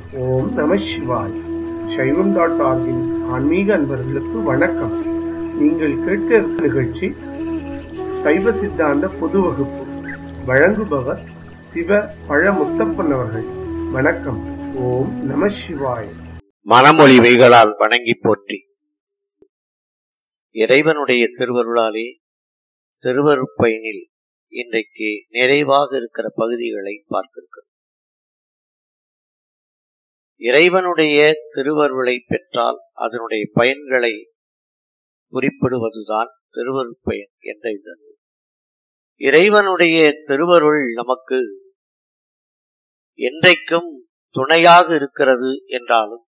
ஓம் நம சிவாய் சைவம் டாட் ஆர்கின் ஆன்மீக அன்பர்களுக்கு வணக்கம் நீங்கள் கேட்க இருக்கும் நிகழ்ச்சி சைவ சித்தாந்த பொது வகுப்பு வழங்குபவர் சிவ பழ முத்தப்பன் அவர்கள் வணக்கம் ஓம் நம சிவாய் மனமொழி வைகளால் வணங்கி போற்றி இறைவனுடைய திருவருளாலே திருவருட்பயனில் இன்றைக்கு நிறைவாக இருக்கிற பகுதிகளை பார்த்திருக்கிறோம் இறைவனுடைய திருவருளை பெற்றால் அதனுடைய பயன்களை குறிப்பிடுவதுதான் திருவருட்பயன் என்ற இதழ் இறைவனுடைய திருவருள் நமக்கு என்றைக்கும் துணையாக இருக்கிறது என்றாலும்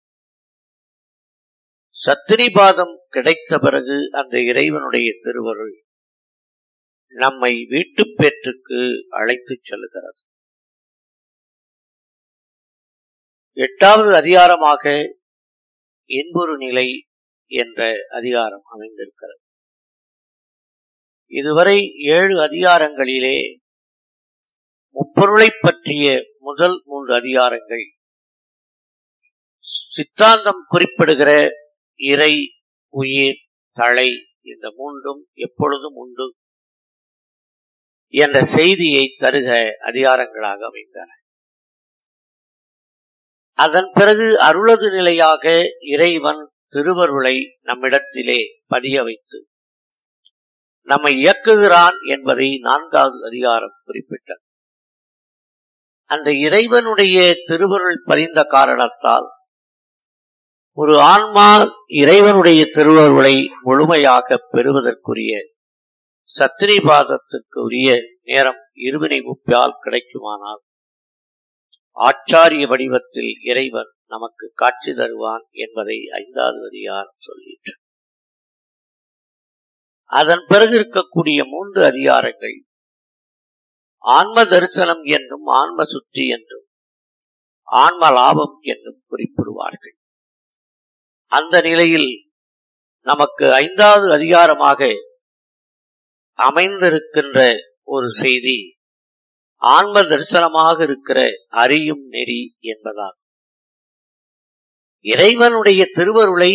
சத்திரிபாதம் கிடைத்த பிறகு அந்த இறைவனுடைய திருவருள் நம்மை வீட்டுப் பேற்றுக்கு அழைத்துச் செல்கிறது எட்டாவது அதிகாரமாக இன்பொரு நிலை என்ற அதிகாரம் அமைந்திருக்கிறது இதுவரை ஏழு அதிகாரங்களிலே முப்பொருளைப் பற்றிய முதல் மூன்று அதிகாரங்கள் சித்தாந்தம் குறிப்பிடுகிற இறை உயிர் தலை இந்த மூன்றும் எப்பொழுதும் உண்டு என்ற செய்தியை தருக அதிகாரங்களாக அமைந்தன அதன் பிறகு அருளது நிலையாக இறைவன் திருவருளை நம்மிடத்திலே பதிய வைத்து நம்மை இயக்குகிறான் என்பதை நான்காவது அதிகாரம் குறிப்பிட்டது அந்த இறைவனுடைய திருவருள் பதிந்த காரணத்தால் ஒரு ஆன்மா இறைவனுடைய திருவருளை முழுமையாக பெறுவதற்குரிய சத்திரிபாதத்திற்கு உரிய நேரம் இருவினை முப்பியால் கிடைக்குமானால் ஆச்சாரிய வடிவத்தில் இறைவன் நமக்கு காட்சி தருவான் என்பதை ஐந்தாவது அதிகாரம் சொல்லிற்று அதன் பிறகு இருக்கக்கூடிய மூன்று அதிகாரங்கள் ஆன்ம தரிசனம் என்னும் ஆன்ம சுற்றி என்றும் ஆன்ம லாபம் என்னும் குறிப்பிடுவார்கள் அந்த நிலையில் நமக்கு ஐந்தாவது அதிகாரமாக அமைந்திருக்கின்ற ஒரு செய்தி ஆன்ம தரிசனமாக இருக்கிற அறியும் நெறி என்பதாகும் இறைவனுடைய திருவருளை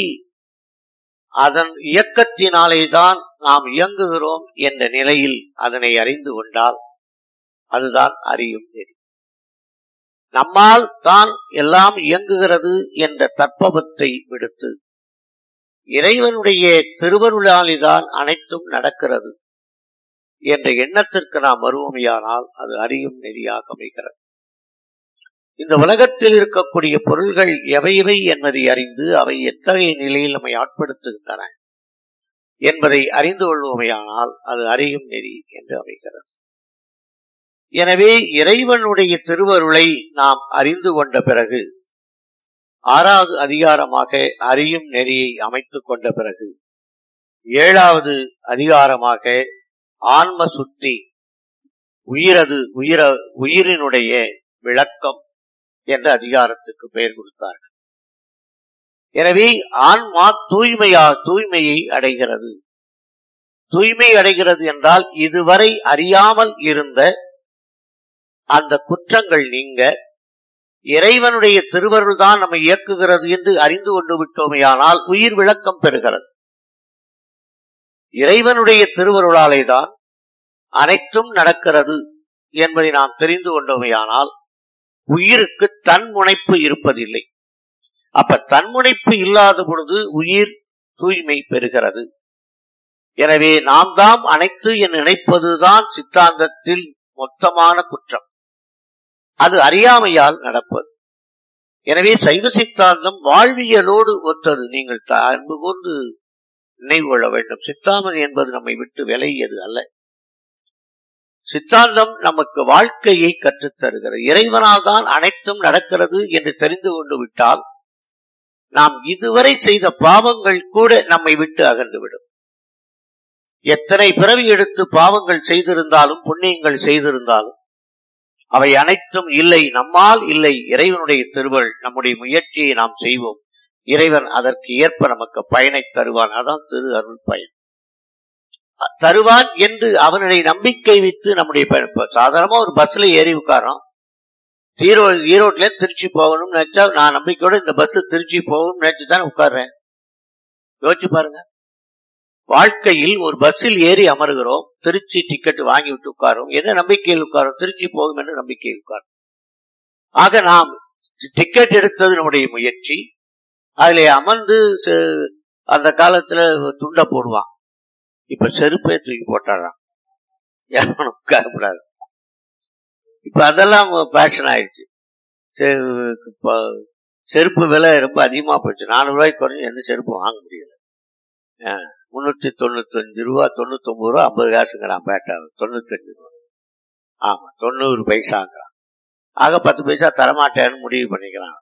அதன் இயக்கத்தினாலேதான் நாம் இயங்குகிறோம் என்ற நிலையில் அதனை அறிந்து கொண்டால் அதுதான் அறியும் நெறி நம்மால் தான் எல்லாம் இயங்குகிறது என்ற தற்பவத்தை விடுத்து இறைவனுடைய திருவருளாலிதான் அனைத்தும் நடக்கிறது என்ற எண்ணத்திற்கு நாம் வருவோமையானால் அது அறியும் நெறியாக அமைகிறது இந்த உலகத்தில் இருக்கக்கூடிய பொருள்கள் எவையவை என்பதை அறிந்து அவை எத்தகைய நிலையில் நம்மை ஆட்படுத்துகின்றன என்பதை அறிந்து கொள்வோமையானால் அது அறியும் நெறி என்று அமைகிறது எனவே இறைவனுடைய திருவருளை நாம் அறிந்து கொண்ட பிறகு ஆறாவது அதிகாரமாக அறியும் நெறியை அமைத்துக் கொண்ட பிறகு ஏழாவது அதிகாரமாக ஆன்ம சுத்தி உயிரது உயிர உயிரினுடைய விளக்கம் என்ற அதிகாரத்துக்கு பெயர் கொடுத்தார்கள் எனவே ஆன்மா தூய்மையா தூய்மையை அடைகிறது தூய்மை அடைகிறது என்றால் இதுவரை அறியாமல் இருந்த அந்த குற்றங்கள் நீங்க இறைவனுடைய திருவருள் தான் நம்மை இயக்குகிறது என்று அறிந்து கொண்டு விட்டோமையானால் உயிர் விளக்கம் பெறுகிறது இறைவனுடைய திருவருளாலே தான் அனைத்தும் நடக்கிறது என்பதை நாம் தெரிந்து கொண்டோமையானால் உயிருக்கு தன்முனைப்பு இருப்பதில்லை அப்ப தன்முனைப்பு இல்லாத பொழுது உயிர் தூய்மை பெறுகிறது எனவே நாம் தாம் அனைத்து என் நினைப்பதுதான் சித்தாந்தத்தில் மொத்தமான குற்றம் அது அறியாமையால் நடப்பது எனவே சைவ சித்தாந்தம் வாழ்வியலோடு ஒத்தது நீங்கள் அன்பு கூர்ந்து நினைவு கொள்ள வேண்டும் சித்தாந்தம் என்பது நம்மை விட்டு விலகியது அல்ல சித்தாந்தம் நமக்கு வாழ்க்கையை கற்றுத்தருகிறது இறைவனால் தான் அனைத்தும் நடக்கிறது என்று தெரிந்து கொண்டு விட்டால் நாம் இதுவரை செய்த பாவங்கள் கூட நம்மை விட்டு அகன்றுவிடும் எத்தனை பிறவி எடுத்து பாவங்கள் செய்திருந்தாலும் புண்ணியங்கள் செய்திருந்தாலும் அவை அனைத்தும் இல்லை நம்மால் இல்லை இறைவனுடைய திருவள் நம்முடைய முயற்சியை நாம் செய்வோம் இறைவன் அதற்கு ஏற்ப நமக்கு பயனை தருவான் அதான் திரு அருள் பயன் தருவான் என்று அவனுடைய நம்பிக்கை வைத்து நம்முடைய பயன் சாதாரணமா ஒரு பஸ்ல ஏறி உட்காரோம் ஈரோ ஈரோட்ல இருந்து திருச்சி போகணும்னு நினைச்சா நான் நம்பிக்கையோட இந்த பஸ் திருச்சி போகணும்னு நினைச்சு தான் உட்கார்றேன் யோசிச்சு பாருங்க வாழ்க்கையில் ஒரு பஸ்ஸில் ஏறி அமருகிறோம் திருச்சி டிக்கெட் வாங்கி விட்டு உட்காரும் என்ன நம்பிக்கையில் உட்காரும் திருச்சி போகும் என்ற நம்பிக்கையில் உட்காரும் ஆக நாம் டிக்கெட் எடுத்தது நம்முடைய முயற்சி அதுல அமர்ந்து செ- அந்த காலத்துல துண்டை போடுவான் இப்ப செருப்பே தூக்கி போட்டாராம் யாரும் உட்காரக்கூடாது இப்ப அதெல்லாம் பேஷன் ஆயிடுச்சு செ- இப்ப செருப்பு விலை ரொம்ப அதிகமா போச்சு நானூறு ரூபாய்க்கு குறைஞ்சு எந்த செருப்பும் வாங்க முடியல அஹ், முன்னூத்தி தொண்ணூத்தி அஞ்சு ரூபா தொண்ணூத்தி ஒன்பது ரூபா ஐம்பது காசுங்கிறான் பேட்டா தொண்ணூத்தஞ்சு ரூபா ஆமா தொண்ணூறு பைசாங்கிறான் ஆக பத்து பைசா தரமாட்டேன்னு முடிவு பண்ணிக்கிறான்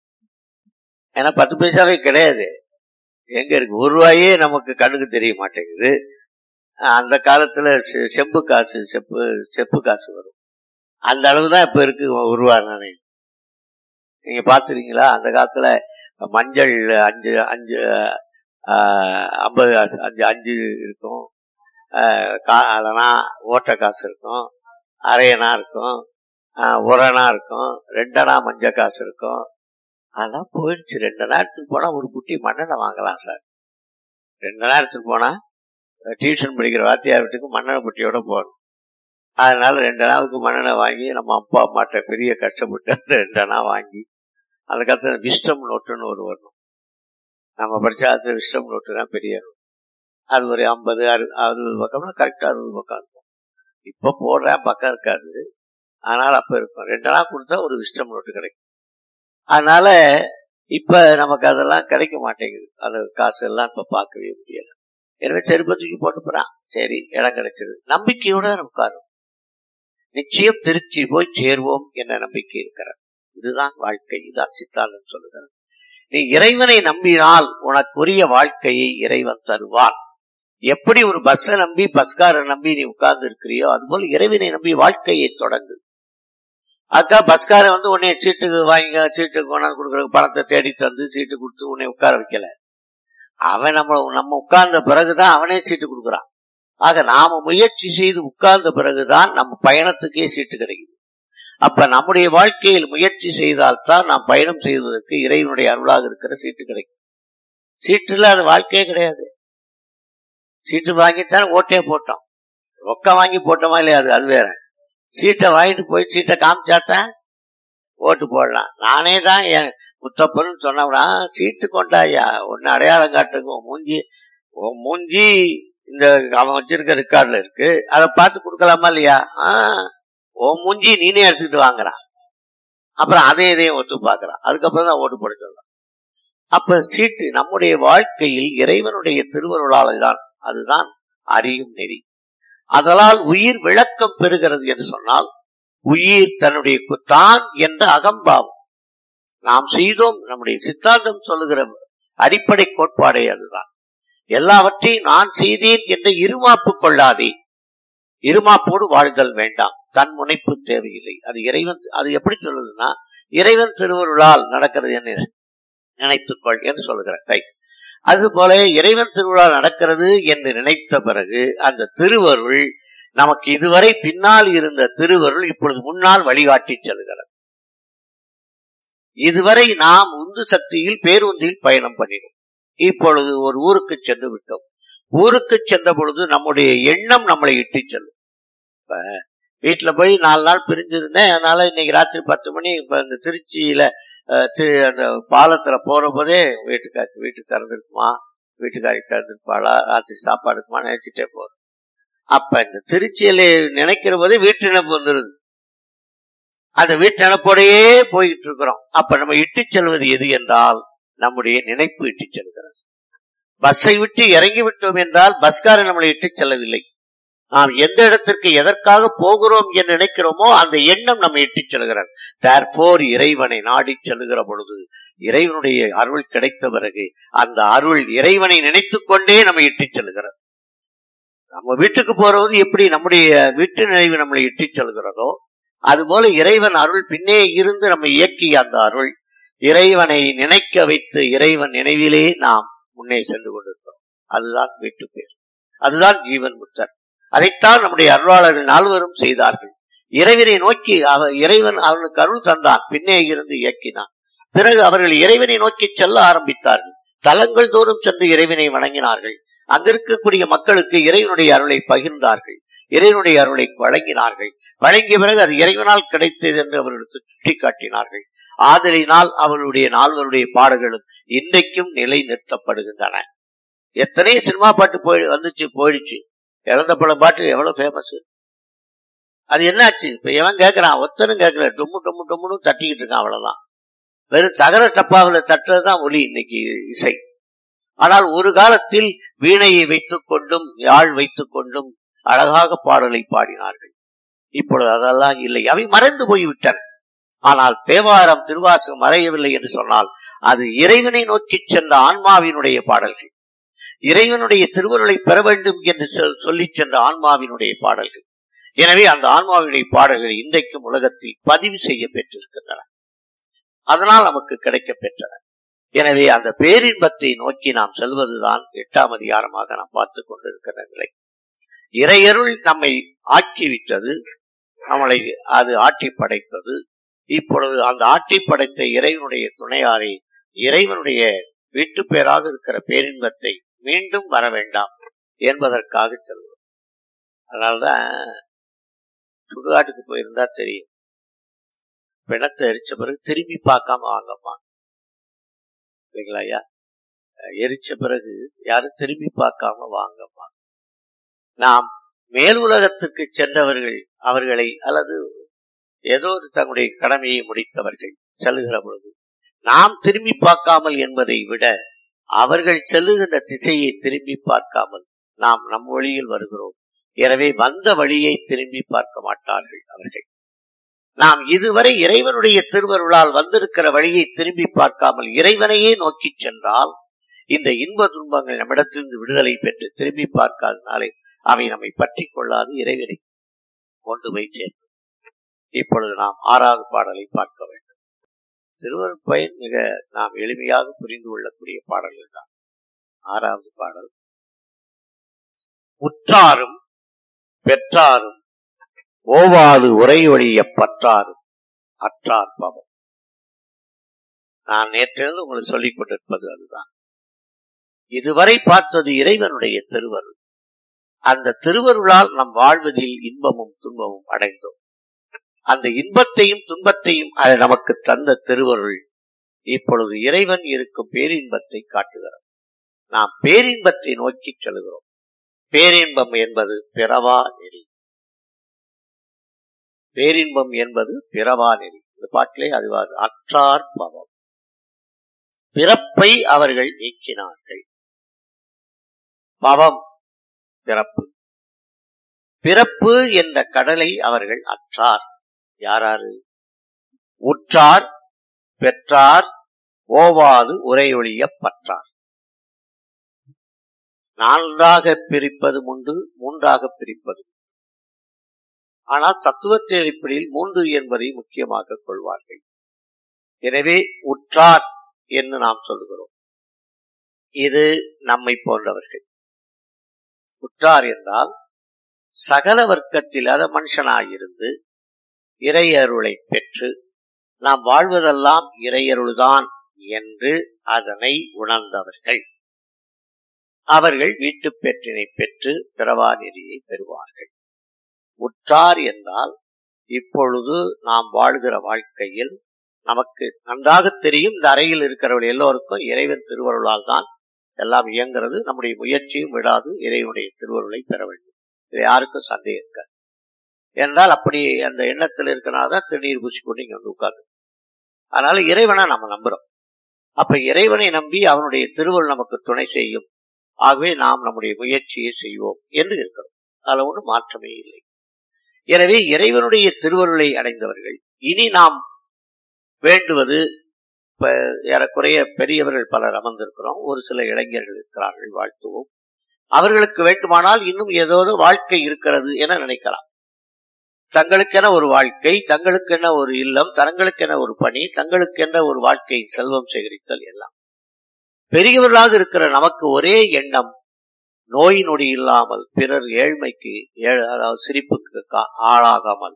ஏன்னா பத்து பைசாவே கிடையாது எங்க இருக்கு ஒரு ரூபாயே நமக்கு கண்ணுக்கு தெரிய மாட்டேங்குது அஹ், அந்த காலத்துல செ- செம்பு காசு செப்பு செப்பு காசு வரும் அந்த அளவுதான் இப்ப இருக்கு ஒரு ரூபா நாணயம் நீங்க பாத்துருக்கீங்களா அந்த காலத்துல மஞ்சள் அஞ்சு அஞ்சு ஆஹ், ஐம்பது காசு அஞ்சு அஞ்சு இருக்கும் ஆஹ், கா- இல்லைன்னா ஓட்ட காசு இருக்கும் அரையணா இருக்கும் ஆஹ், ஒரணா இருக்கும் ரெண்டனா மஞ்சள் காசு இருக்கும் அதெல்லாம் போயிடுச்சு ரெண்டு நேரத்துக்கு போனா ஒரு குட்டி மண்ணெண்ணை வாங்கலாம் சார் ரெண்டு நேரத்துக்கு போனா டியூஷன் படிக்கிற வாத்தியார் வீட்டுக்கு மண்ணெண்ணெய் புட்டியோட போகணும் அதனால ரெண்டு நாளுக்கு மண்ணெண்ணெய் வாங்கி நம்ம அப்பா அம்மாட்ட பெரிய கஷ்டப்பட்டு அந்த ரெண்டு நாள் வாங்கி அந்த காலத்துல விஸ்டம் நோட்டுன்னு ஒரு வரணும் நம்ம படிச்ச அது விஸ்டம் நோட்டு தான் பெரிய நோட்டு அது ஒரு ஐம்பது அறு அறுபது பக்கம்னா கரெக்டா அறுபது பக்கம் இருக்கும் இப்ப போடுறேன் பக்கம் இருக்காது ஆனால் அப்ப இருக்கும் ரெண்டு நாள் கொடுத்தா ஒரு விஸ்டம் நோட்டு கிடைக்கும் அதனால இப்ப நமக்கு அதெல்லாம் கிடைக்க மாட்டேங்குது அந்த காசு எல்லாம் இப்ப பார்க்கவே முடியல எனவே செருப்பை தூக்கி போட்டு போறான் சரி இடம் கிடைச்சது நம்பிக்கையோட உட்காரும் நிச்சயம் திருச்சி போய் சேர்வோம் என்ற நம்பிக்கை இருக்கிறது இதுதான் வாழ்க்கை இதுதான் சித்தாந்தம் சொல்லுகிறது நீ இறைவனை நம்பினால் உனக்குரிய வாழ்க்கையை இறைவன் தருவான் எப்படி ஒரு பஸ்ஸை நம்பி பஸ்காரை நம்பி நீ உட்கார்ந்து இருக்கிறியோ அதுபோல் இறைவனை நம்பி வாழ்க்கையை தொடங்கு அக்கா பஸ்காரன் வந்து உன்னை சீட்டுக்கு வாங்கிக்க சீட்டுக்கு கொண்டாந்து கொடுக்குற பணத்தை தேடி தந்து சீட்டு கொடுத்து உன்னை உட்கார வைக்கல அவன் நம்ம நம்ம உட்கார்ந்த பிறகுதான் அவனே சீட்டு கொடுக்குறான் ஆக நாம முயற்சி செய்து உட்கார்ந்த பிறகுதான் நம்ம பயணத்துக்கே சீட்டு கிடைக்குது அப்ப நம்முடைய வாழ்க்கையில் முயற்சி செய்தால்தான் நாம் பயணம் செய்வதற்கு இறைவனுடைய அருளாக இருக்கிற சீட்டு கிடைக்கும் சீட்டு இல்லாத வாழ்க்கையே கிடையாது சீட்டு வாங்கித்தான் ஓட்டே போட்டோம் ரொக்க வாங்கி போட்டோமா இல்லையா அது அது வேற சீட்டை வாங்கிட்டு போய் சீட்டை காமிச்சாத்தான் ஓட்டு போடலாம் நானே தான் என் முத்தப்பன்னு சொன்னவனா சீட்டு கொண்டாயா ஒன்னு அடையாளம் காட்டுங்க உன் மூஞ்சி உன் மூஞ்சி இந்த அவன் வச்சிருக்க ரெக்கார்ட்ல இருக்கு அதை பார்த்து கொடுக்கலாமா இல்லையா ஆஹ் உன் மூஞ்சி நீனே எடுத்துக்கிட்டு வாங்குறான் அப்புறம் அதே இதையும் ஒத்து பாக்குறான் அதுக்கப்புறம் தான் ஓட்டு போட சொல்றான் அப்ப சீட்டு நம்முடைய வாழ்க்கையில் இறைவனுடைய திருவருளால தான் அதுதான் அறியும் நெறி அதனால் உயிர் விளக்கம் பெறுகிறது என்று சொன்னால் உயிர் தன்னுடைய கு- தான் என்ற அகம்பாவம் நாம் செய்தோம் நம்முடைய சித்தாந்தம் சொல்லுகிற அடிப்படை கோட்பாடே அதுதான் எல்லாவற்றையும் நான் செய்தேன் என்ற இருமாப்பு கொள்ளாதே இருமாப்போடு வாழ்தல் வேண்டாம் தன் முனைப்பு தேவையில்லை அது இறைவன் அது எப்படி சொல்லுதுன்னா இறைவன் திருவருளால் நடக்கிறது என்று நினைத்துக்கொள் என்று சொல்லுகிற தை அதுபோல இறைவன் திருவிழா நடக்கிறது என்று நினைத்த பிறகு அந்த திருவருள் நமக்கு இதுவரை பின்னால் இருந்த திருவருள் இப்பொழுது முன்னால் வழிகாட்டி செல்கிறது இதுவரை நாம் உந்து சக்தியில் பேருந்தில் பயணம் பண்ணினோம் இப்பொழுது ஒரு ஊருக்கு சென்று விட்டோம் ஊருக்கு சென்ற பொழுது நம்முடைய எண்ணம் நம்மளை இட்டு செல்லும் இப்ப வீட்டுல போய் நாலு நாள் பிரிஞ்சிருந்தேன் அதனால இன்னைக்கு ராத்திரி பத்து மணி இப்ப இந்த திருச்சியில அஹ், தி- அந்த பாலத்துல போற போதே வீட்டுக்காரி வீட்டு திறந்திருக்குமா வீட்டுக்காரி திறந்திருப்பாளா ராத்திரி சாப்பாடு இருக்குமா நினைச்சிட்டே போறோம் அப்ப இந்த திருச்சியில நினைக்கிற போதே வீட்டு நினைப்பு வந்துருது அந்த வீட்டு நினைப்போடையே போயிட்டு இருக்கிறோம் அப்ப நம்ம இட்டு செல்வது எது என்றால் நம்முடைய நினைப்பு இட்டு செல்கிறது பஸ்ஸை விட்டு இறங்கி விட்டோம் என்றால் பஸ்காரன் நம்மளை இட்டு செல்லவில்லை நாம் எந்த இடத்திற்கு எதற்காக போகிறோம் என்று நினைக்கிறோமோ அந்த எண்ணம் நம்மை இட்டுச் செல்கிறது தேர்ஃபோர் இறைவனை நாடிச் செல்லுகிற பொழுது இறைவனுடைய அருள் கிடைத்த பிறகு அந்த அருள் இறைவனை நினைத்துக் கொண்டே நம்மை இட்டுச் செல்கிறது நம்ம வீட்டுக்கு போறது எப்படி நம்முடைய வீட்டு நினைவு நம்மளை இட்டுச் செல்கிறதோ அதுபோல இறைவன் அருள் பின்னே இருந்து நம்மை இயக்கிய அந்த அருள் இறைவனை நினைக்க வைத்து இறைவன் நினைவிலே நாம் முன்னே சென்று கொண்டிருக்கிறோம் அதுதான் வீட்டு பேர் அதுதான் ஜீவன் முத்தர் அதைத்தான் நம்முடைய அருளாளர்கள் நால்வரும் செய்தார்கள் இறைவனை நோக்கி அவர் இறைவன் அவனுக்கு அருள் தந்தான் பின்னே இருந்து இயக்கினான் பிறகு அவர்கள் இறைவனை நோக்கி செல்ல ஆரம்பித்தார்கள் தலங்கள் தோறும் சென்று இறைவனை வணங்கினார்கள் அங்கிருக்கக்கூடிய மக்களுக்கு இறைவனுடைய அருளை பகிர்ந்தார்கள் இறைவனுடைய அருளை வழங்கினார்கள் வழங்கிய பிறகு அது இறைவனால் கிடைத்தது என்று அவர்களுக்கு சுட்டிக்காட்டினார்கள் ஆதலினால் அவர்களுடைய நால்வருடைய பாடல்களும் இன்றைக்கும் நிலை நிறுத்தப்படுகின்றன எத்தனை சினிமா பாட்டு போய் வந்துச்சு போயிடுச்சு இழந்த பல பாட்டு எவ்வளவு ஃபேமஸ் அது என்னாச்சு இப்ப எவன் கேட்கறான் ஒத்தனும் கேட்கல டொம்மு டொம்மு டொம்முன்னு தட்டிக்கிட்டு இருக்கான் அவ்வளவுதான் வெறும் தகர டப்பாவில் தட்டுறதுதான் ஒலி இன்னைக்கு இசை ஆனால் ஒரு காலத்தில் வீணையை வைத்துக் கொண்டும் யாழ் வைத்துக் கொண்டும் அழகாக பாடலை பாடினார்கள் இப்பொழுது அதெல்லாம் இல்லை அவை மறைந்து போய்விட்டன ஆனால் தேவாரம் திருவாசகம் மறையவில்லை என்று சொன்னால் அது இறைவனை நோக்கி சென்ற ஆன்மாவினுடைய பாடல்கள் இறைவனுடைய திருவருளை பெற வேண்டும் என்று சொல்லி சென்ற ஆன்மாவினுடைய பாடல்கள் எனவே அந்த ஆன்மாவினுடைய பாடல்கள் இன்றைக்கும் உலகத்தில் பதிவு செய்ய பெற்றிருக்கின்றன அதனால் நமக்கு கிடைக்க பெற்றன எனவே அந்த பேரின்பத்தை நோக்கி நாம் செல்வதுதான் எட்டாம் அதிகாரமாக நாம் பார்த்துக் கொண்டிருக்கிற நிலை இறையருள் நம்மை ஆக்கிவிட்டது நம்மளை அது ஆட்சி படைத்தது இப்பொழுது அந்த ஆட்சி படைத்த இறைவனுடைய துணையாரை இறைவனுடைய வீட்டு பேராக இருக்கிற பேரின்பத்தை மீண்டும் வர வேண்டாம் என்பதற்காக செல்வோம் அதனால்தான் சுடுகாட்டுக்கு போயிருந்தா தெரியும் பிணத்தை எரிச்ச பிறகு திரும்பி பார்க்காம வாங்கம்மா இல்லைங்களா ஐயா எரிச்ச பிறகு யாரும் திரும்பி பார்க்காம வாங்கம்மா நாம் மேல் உலகத்துக்கு சென்றவர்கள் அவர்களை அல்லது ஏதோ ஒரு தங்களுடைய கடமையை முடித்தவர்கள் செல்லுகிற பொழுது நாம் திரும்பி பார்க்காமல் என்பதை விட அவர்கள் செல்லுகின்ற திசையை திரும்பி பார்க்காமல் நாம் நம் வழியில் வருகிறோம் எனவே வந்த வழியை திரும்பி பார்க்க மாட்டார்கள் அவர்கள் நாம் இதுவரை இறைவனுடைய திருவருளால் வந்திருக்கிற வழியை திரும்பி பார்க்காமல் இறைவனையே நோக்கி சென்றால் இந்த இன்ப துன்பங்கள் நம்மிடத்திலிருந்து விடுதலை பெற்று திரும்பி பார்க்காதனாலே அவை நம்மை பற்றி கொள்ளாது இறைவனை கொண்டு போய் சேர்க்கும் இப்பொழுது நாம் ஆறாவது பாடலை பார்க்க வேண்டும் திருவருள் பயன் மிக நாம் எளிமையாக புரிந்து கொள்ளக்கூடிய பாடல்கள் தான் ஆறாவது பாடல் உற்றாரும் பெற்றாரும் ஓவாது உரை ஒழிய பற்றாரும் அற்றார் பவம் நான் நேற்றிலிருந்து உங்களுக்கு சொல்லிக் கொண்டிருப்பது அதுதான் இதுவரை பார்த்தது இறைவனுடைய திருவருள் அந்த திருவருளால் நம் வாழ்வதில் இன்பமும் துன்பமும் அடைந்தோம் அந்த இன்பத்தையும் துன்பத்தையும் நமக்கு தந்த திருவருள் இப்பொழுது இறைவன் இருக்கும் பேரின்பத்தை காட்டுகிறார் நாம் பேரின்பத்தை நோக்கி செல்கிறோம் பேரின்பம் என்பது பிறவா நெறி பேரின்பம் என்பது பிறவா நெறி இந்த பாட்டிலே அதுவாக அற்றார் பவம் பிறப்பை அவர்கள் நீக்கினார்கள் பவம் பிறப்பு பிறப்பு என்ற கடலை அவர்கள் அற்றார் யாராரு உற்றார் பெற்றார் ஓவாது உரையொழிய பற்றார் நான்காக பிரிப்பது உண்டு மூன்றாக பிரிப்பது ஆனால் தத்துவத்தின் அடிப்படையில் மூன்று என்பதை முக்கியமாக கொள்வார்கள் எனவே உற்றார் என்று நாம் சொல்கிறோம் இது நம்மை போன்றவர்கள் உற்றார் என்றால் சகல வர்க்கத்தில் அத மனுஷனாயிருந்து இறையருளை பெற்று நாம் வாழ்வதெல்லாம் இறையருள்தான் என்று அதனை உணர்ந்தவர்கள் அவர்கள் வீட்டு பெற்றினை பெற்று பிறவா நெறியை பெறுவார்கள் உற்றார் என்றால் இப்பொழுது நாம் வாழ்கிற வாழ்க்கையில் நமக்கு நன்றாக தெரியும் இந்த அறையில் இருக்கிறவர்கள் எல்லோருக்கும் இறைவன் திருவருளால் தான் எல்லாம் இயங்குறது நம்முடைய முயற்சியும் விடாது இறைவனுடைய திருவருளை பெற வேண்டும் இது யாருக்கும் சந்தேகம் இருக்காது என்றால் அப்படி அந்த எண்ணத்தில் இருக்கனால்தான் திருநீர் பூசிக்கொண்டு இங்க வந்து உட்கார்ந்து அதனால இறைவனை நம்ம நம்புறோம் அப்ப இறைவனை நம்பி அவனுடைய திருவருள் நமக்கு துணை செய்யும் ஆகவே நாம் நம்முடைய முயற்சியை செய்வோம் என்று இருக்கிறோம் அதுல ஒன்றும் மாற்றமே இல்லை எனவே இறைவனுடைய திருவருளை அடைந்தவர்கள் இனி நாம் வேண்டுவது இப்ப ஏறக்குறைய பெரியவர்கள் பலர் அமர்ந்திருக்கிறோம் ஒரு சில இளைஞர்கள் இருக்கிறார்கள் வாழ்த்துவோம் அவர்களுக்கு வேண்டுமானால் இன்னும் ஏதோ வாழ்க்கை இருக்கிறது என நினைக்கலாம் தங்களுக்கென ஒரு வாழ்க்கை தங்களுக்கென ஒரு இல்லம் தங்களுக்கென ஒரு பணி தங்களுக்கென ஒரு வாழ்க்கையின் செல்வம் சேகரித்தல் எல்லாம் பெரியவர்களாக இருக்கிற நமக்கு ஒரே எண்ணம் நோய் நொடி இல்லாமல் பிறர் ஏழ்மைக்கு அதாவது சிரிப்புக்கு ஆளாகாமல்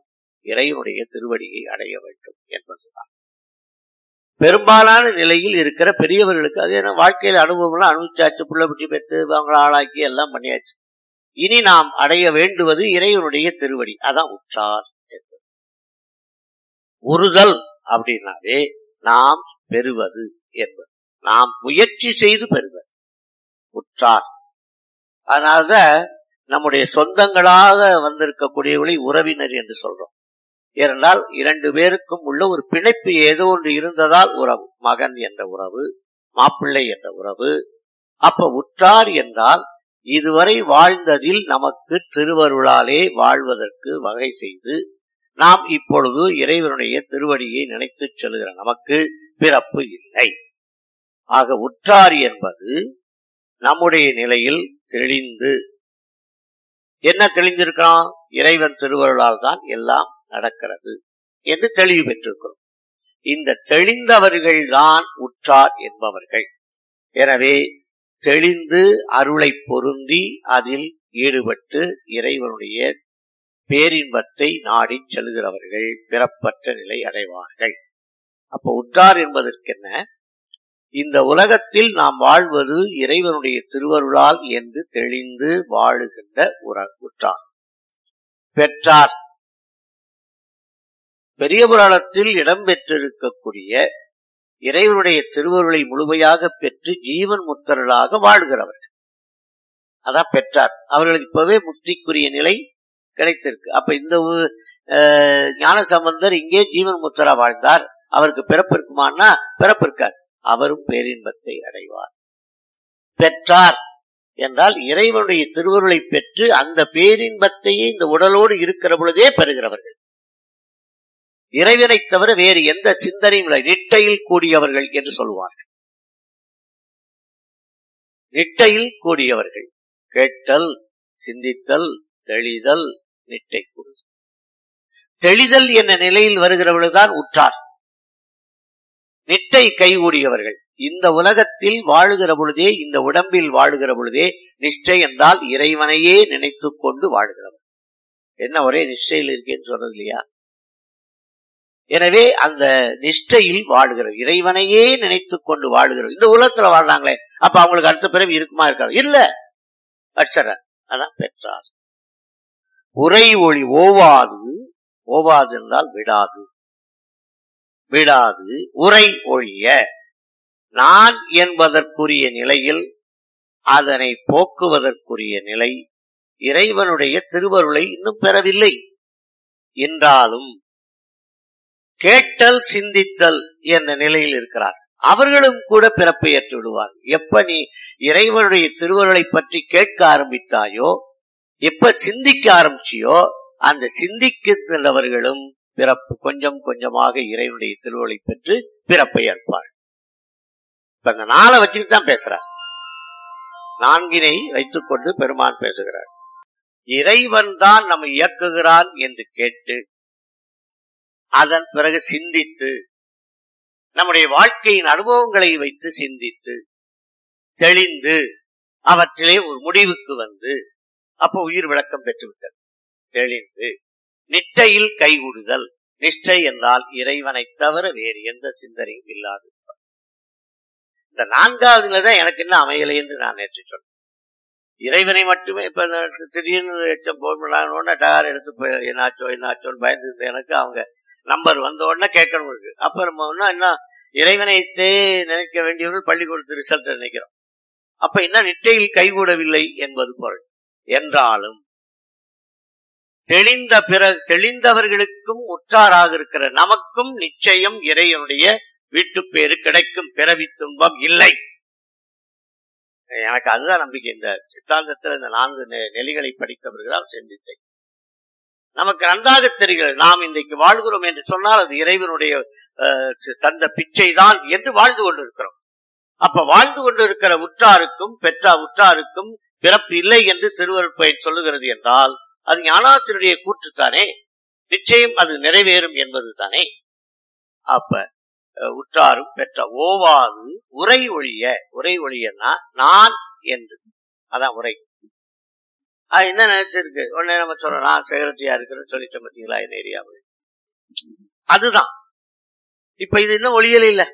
இறைவனுடைய திருவடியை அடைய வேண்டும் என்பதுதான் பெரும்பாலான நிலையில் இருக்கிற பெரியவர்களுக்கு அது என்ன வாழ்க்கையில அனுபவம்லாம் அனுபவிச்சாச்சு புள்ள குட்டி பெற்று அவங்கள ஆளாக்கி எல்லாம் பண்ணியாச்சு இனி நாம் அடைய வேண்டுவது இறைவனுடைய திருவடி அதான் உற்றார் என்பது உறுதல் அப்படின்னாவே நாம் பெறுவது என்பது நாம் முயற்சி செய்து பெறுவது உற்றார் அதனாலதான் நம்முடைய சொந்தங்களாக வந்திருக்கக்கூடியவர்களை உறவினர் என்று சொல்றோம் ஏனென்றால் இரண்டு பேருக்கும் உள்ள ஒரு பிணைப்பு ஏதோ ஒன்று இருந்ததால் உறவு மகன் என்ற உறவு மாப்பிள்ளை என்ற உறவு அப்ப உற்றார் என்றால் இதுவரை வாழ்ந்ததில் நமக்கு திருவருளாலே வாழ்வதற்கு வகை செய்து நாம் இப்பொழுது இறைவனுடைய திருவடியை நினைத்து செல்கிற நமக்கு பிறப்பு இல்லை ஆக உற்றார் என்பது நம்முடைய நிலையில் தெளிந்து என்ன தெளிந்திருக்கிறோம் இறைவன் திருவருளால் தான் எல்லாம் நடக்கிறது என்று தெளிவு பெற்றிருக்கிறோம் இந்த தெளிந்தவர்கள் தான் உற்றார் என்பவர்கள் எனவே தெளிந்து அருளை பொருந்தி அதில் ஈடுபட்டு இறைவனுடைய பேரின்பத்தை நாடி செல்கிறவர்கள் பிறப்பற்ற நிலை அடைவார்கள் அப்ப உற்றார் என்பதற்கென்ன இந்த உலகத்தில் நாம் வாழ்வது இறைவனுடைய திருவருளால் என்று தெளிந்து வாழுகின்ற உற உற்றார் பெற்றார் பெரிய புராணத்தில் இடம்பெற்றிருக்கக்கூடிய இறைவனுடைய திருவருளை முழுமையாக பெற்று ஜீவன் முத்தர்களாக வாழ்கிறவர்கள் அதான் பெற்றார் அவர்களுக்கு இப்பவே முக்திக்குரிய நிலை கிடைத்திருக்கு அப்ப இந்த ஞான சம்பந்தர் இங்கே ஜீவன் முத்தரா வாழ்ந்தார் அவருக்கு பிறப்பு இருக்குமான்னா பிறப்பு இருக்கார் அவரும் பேரின்பத்தை அடைவார் பெற்றார் என்றால் இறைவனுடைய திருவருளை பெற்று அந்த பேரின்பத்தையே இந்த உடலோடு இருக்கிற பொழுதே பெறுகிறவர்கள் இறைவனை தவிர வேறு எந்த சிந்தனையும் இல்லை நிட்டையில் கூடியவர்கள் என்று சொல்வார்கள் நிட்டையில் கூடியவர்கள் கேட்டல் சிந்தித்தல் தெளிதல் நிட்டை கூடுதல் தெளிதல் என்ற நிலையில் வருகிறவர்கள்தான் உற்றார் நிட்டை கைகூடியவர்கள் இந்த உலகத்தில் வாழுகிற பொழுதே இந்த உடம்பில் வாழுகிற பொழுதே நிஷ்டை என்றால் இறைவனையே நினைத்து கொண்டு வாழ்கிறவர் என்ன ஒரே நிஷ்டையில் இருக்கேன்னு சொல்றது இல்லையா எனவே அந்த நிஷ்டையில் வாழ்கிற இறைவனையே நினைத்து கொண்டு வாழ்கிற இந்த உலகத்துல வாழ்றாங்களே அப்ப அவங்களுக்கு அடுத்த பிறவி இருக்குமா இருக்காது இல்ல அச்சர அதான் பெற்றார் உரை ஒளி ஓவாது ஓவாது என்றால் விடாது விடாது உரை ஒழிய நான் என்பதற்குரிய நிலையில் அதனை போக்குவதற்குரிய நிலை இறைவனுடைய திருவருளை இன்னும் பெறவில்லை என்றாலும் கேட்டல் சிந்தித்தல் என்ற நிலையில் இருக்கிறார் அவர்களும் கூட பிறப்பை ஏற்று விடுவார் எப்ப நீ இறைவனுடைய திருவருளை பற்றி கேட்க ஆரம்பித்தாயோ எப்ப சிந்திக்க ஆரம்பிச்சியோ அந்த சிந்திக்கின்றவர்களும் பிறப்பு கொஞ்சம் கொஞ்சமாக இறைவனுடைய திருவருளை பெற்று பிறப்பை ஏற்பார் இப்ப இந்த நாளை வச்சுக்கிட்டு தான் பேசுறார் நான்கினை வைத்துக் கொண்டு பெருமான் பேசுகிறார் இறைவன் தான் நம்ம இயக்குகிறான் என்று கேட்டு அதன் பிறகு சிந்தித்து நம்முடைய வாழ்க்கையின் அனுபவங்களை வைத்து சிந்தித்து தெளிந்து அவற்றிலே ஒரு முடிவுக்கு வந்து அப்போ உயிர் விளக்கம் பெற்றுவிட்டது தெளிந்து நிட்டையில் கைகூடுதல் நிஷ்டை என்றால் இறைவனை தவிர வேறு எந்த சிந்தனையும் இல்லாது இந்த நான்காவதுல தான் எனக்கு என்ன அமையலை என்று நான் நேற்று சொன்னேன் இறைவனை மட்டுமே இப்ப திடீர்னு எச்சம் போடணும்னா டகார் எடுத்து என்னாச்சோ என்னாச்சோன்னு பயந்து எனக்கு அவங்க நம்பர் வந்த உடனே கேட்கணும் இருக்கு அப்ப நம்ம இன்னும் என்ன இறைவனைத்தே நினைக்க வேண்டியவர்கள் பள்ளிக்கூடத்து ரிசல்ட் நினைக்கிறோம் அப்ப என்ன நிட்டையில் கைகூடவில்லை என்பது பொருள் என்றாலும் தெளிந்த பிற தெளிந்தவர்களுக்கும் உற்றாராக இருக்கிற நமக்கும் நிச்சயம் இறைவனுடைய வீட்டு பேரு கிடைக்கும் பிறவி துன்பம் இல்லை எனக்கு அதுதான் நம்பிக்கை இந்த சித்தாந்தத்தில் இந்த நான்கு நெறிகளை படித்தவர்களால் சிந்தித்தேன் நமக்கு நன்றாக தெரிகிறது நாம் இன்றைக்கு வாழ்கிறோம் என்று சொன்னால் அது இறைவனுடைய தந்த பிச்சை தான் என்று வாழ்ந்து கொண்டிருக்கிறோம் அப்ப வாழ்ந்து கொண்டிருக்கிற உற்றாருக்கும் பெற்றா உற்றாருக்கும் பிறப்பு இல்லை என்று திருவருட்பயன் சொல்லுகிறது என்றால் அது ஞானாசிரியருடைய கூற்றுத்தானே நிச்சயம் அது நிறைவேறும் என்பது தானே அப்ப உற்றாரும் பெற்ற ஓவாது உரை ஒழிய உரை ஒழியன்னா நான் என்று அதான் உரை அது என்ன நினைச்சிருக்கு உடனே நம்ம சொல்றோம் நான் செக்ரட்டரியா இருக்கிறேன்னு சொல்லிட்டேன் பார்த்தீங்களா என் ஏரியாவில் அதுதான் இப்ப இது இன்னும் ஒளியல் இல்ல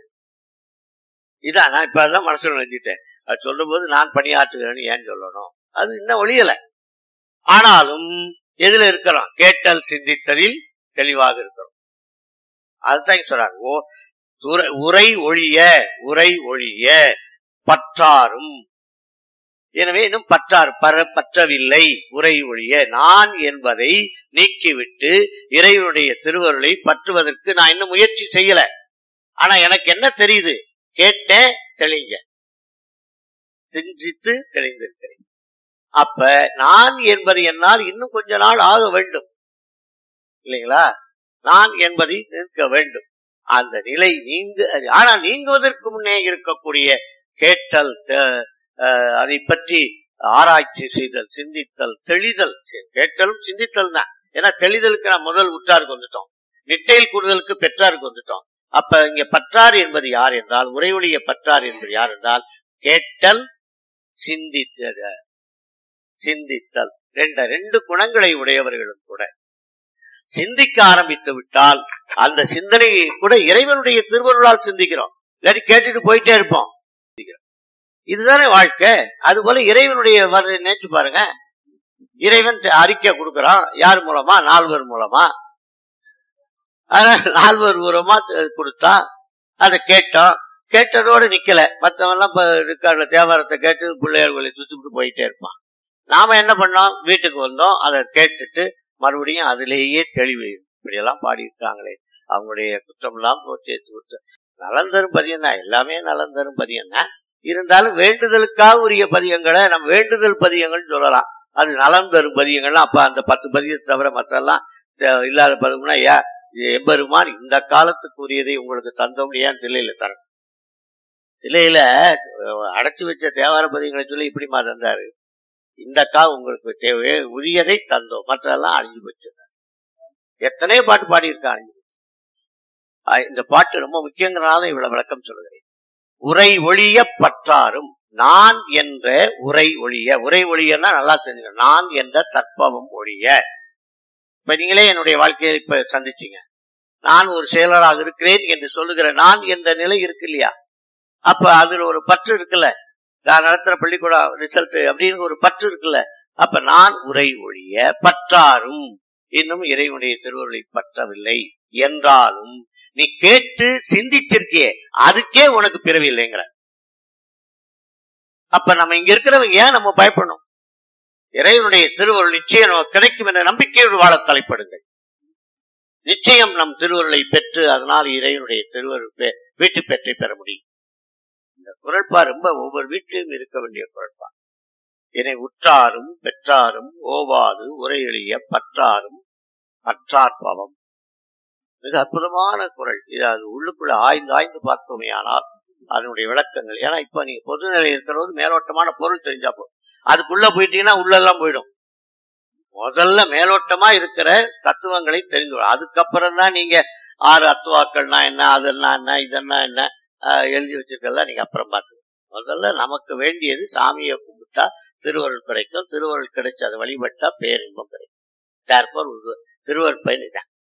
இதான் நான் இப்ப அதான் மனசுல நினைச்சிட்டேன் அது சொல்லும் போது நான் பணியாற்றுகிறேன்னு ஏன் சொல்லணும் அது இன்னும் ஒளியல ஆனாலும் எதுல இருக்கிறோம் கேட்டல் சிந்தித்தலில் தெளிவாக இருக்கிறோம் அதுதான் இங்க சொல்றாங்க ஓ துர- உரை ஒழிய உரை ஒழிய பற்றாரும் எனவே இன்னும் பற்றார் பர பற்றவில்லை உரை ஒழிய நான் என்பதை நீக்கிவிட்டு இறைவனுடைய திருவருளை பற்றுவதற்கு நான் இன்னும் முயற்சி செய்யல ஆனா எனக்கு என்ன தெரியுது கேட்டேன் தெளிங்க சிந்தித்து தெளிந்திருக்கிறேன் அப்ப நான் என்பது என்னால் இன்னும் கொஞ்ச நாள் ஆக வேண்டும் இல்லைங்களா நான் என்பதை நிற்க வேண்டும் அந்த நிலை நீங்க ஆனா நீங்குவதற்கு முன்னே இருக்கக்கூடிய கேட்டல் தெ- அஹ், அதை பற்றி ஆராய்ச்சி செய்தல் சிந்தித்தல் தெளிதல் சரி, கேட்டலும் சிந்தித்தல் தான் ஏன்னா தெளிதலுக்கு நான் முதல் உற்றாருக்கு வந்துட்டோம் நிட்டையில் கூடுதலுக்கு பெற்றாருக்கு வந்துட்டோம் அப்ப இங்க பற்றார் என்பது யார் என்றால் உரையுடைய பற்றார் என்பது யார் என்றால் கேட்டல் சிந்தித்தல் சிந்தித்தல் ரெண்டு ரெண்டு குணங்களை உடையவர்களும் கூட சிந்திக்க ஆரம்பித்து விட்டால் அந்த சிந்தனையை கூட இறைவனுடைய திருவருளால் சிந்திக்கிறோம் இல்லாட்டி கேட்டுட்டு போயிட்டே இருப்போம் சிந்திக்கிறோம். இதுதானே வாழ்க்கை அது போல இறைவனுடைய வர நினைச்சு பாருங்க இறைவன் த- அறிக்கை கொடுக்கறான் யார் மூலமா நால்வர் மூலமா ஆனா நால்வர் மூலமா த- கொடுத்தா அதை கேட்டோம் கேட்டதோட நிக்கல மத்தவன் எல்லாம் இப்ப இருக்கார்ல தேவாரத்தை கேட்டு பிள்ளையார் கோயிலை சுத்திட்டு போயிட்டே இருப்பான் நாம என்ன பண்ணோம் வீட்டுக்கு வந்தோம் அதை கேட்டுட்டு மறுபடியும் அதிலேயே தெளிவு இப்படியெல்லாம் பாடியிருக்காங்களே அவங்களுடைய குற்றம் எல்லாம் போச்சு குற்றம் நலன் தரும் பதியம் தான் எல்லாமே நலன் தரும் பதியம் தான் இருந்தாலும் வேண்டுதலுக்காக உரிய பதியங்களை நம்ம வேண்டுதல் பதியங்கள் சொல்லலாம் அது நலன் தரும் பதியங்கள்லாம் அப்ப அந்த பத்து பதியத்தை தவிர மற்றெல்லாம் த- இல்லாத பதியம்னா ஏ எம்பெருமான் இந்த காலத்துக்கு உரியதை உங்களுக்கு தந்தோம் ஏன் தில்லையில தரணும் தில்லையில அஹ், அடைச்சு வச்ச தேவார பதியங்களை சொல்லி இப்படிமா தந்தாரு இந்த கா உங்களுக்கு தேவை உரியதை தந்தோம் மற்றெல்லாம் அழிஞ்சு போச்சு எத்தனை பாட்டு பாடியிருக்கா அழிஞ்சு போச்சு. அஹ் இந்த பாட்டு ரொம்ப முக்கியங்கிறனால இவ்வளவு விளக்கம் சொல்லுகிறேன் உரை ஒழிய பற்றாரும் நான் என்ற உரை ஒழிய உரை ஒழியன்னா நல்லா தெரிஞ்சுங்க நான் என்ற தற்பவம் ஒழிய இப்ப நீங்களே என்னுடைய வாழ்க்கையை இப்ப சந்திச்சீங்க நான் ஒரு செயலராக இருக்கிறேன் என்று சொல்லுகிற நான் என்ற நிலை இருக்கு இல்லையா அப்ப அதுல ஒரு பற்று இருக்குல்ல நான் நடத்துற பள்ளிக்கூடம் ரிசல்ட் அப்படின்னு ஒரு பற்று இருக்குல்ல அப்ப நான் உரை ஒழிய பற்றாரும் இன்னும் இறைவனுடைய திருவருளை பற்றவில்லை என்றாலும் நீ கேட்டு சிந்திச்சிருக்கியே அதுக்கே உனக்கு பிறவி இல்லைங்கிற அப்ப நம்ம இங்க இருக்கிறவங்க ஏன் நம்ம பயப்படணும் இறைவனுடைய திருவருள் நிச்சயம் நமக்கு கிடைக்கும் என்ற நம்பிக்கையோடு வாழ தலைப்படுங்கள் நிச்சயம் நம் திருவருளை பெற்று அதனால் இறைவனுடைய திருவருள் பெ- வீட்டு பெற்றை பெற முடியும் இந்த குரல்பா ரொம்ப ஒவ்வொரு வீட்டிலும் இருக்க வேண்டிய குரல்பா என்னை உற்றாரும் பெற்றாரும் ஓவாது உரையெளிய பற்றாரும் பற்றாற்பவம் மிக அற்புதமான குரல் இது அது உள்ளுக்குள்ள ஆய்ந்து ஆய்ந்து பார்த்தோமே ஆனால் அதனுடைய விளக்கங்கள் ஏன்னா இப்ப நீங்க பொதுநிலை இருக்கிறது மேலோட்டமான பொருள் தெரிஞ்சா போதும் அதுக்குள்ள போயிட்டீங்கன்னா உள்ளெல்லாம் போயிடும் முதல்ல மேலோட்டமா இருக்கிற தத்துவங்களை தெரிந்து கொள்ளும். அதுக்கப்புறம் தான் நீங்க ஆறு அத்துவாக்கள்னா என்ன அதெல்லாம் என்ன இதெல்லாம் என்ன ஆஹ் எழுதி வச்சிருக்கெல்லாம் நீங்க அப்புறம் பார்த்து முதல்ல நமக்கு வேண்டியது சாமியை கும்பிட்டா திருவருள் கிடைக்கும் திருவருள் கிடைச்சு அதை வழிபட்டா பேரின்பம் கிடைக்கும் Therefore, திருவருள் பயன் இதான்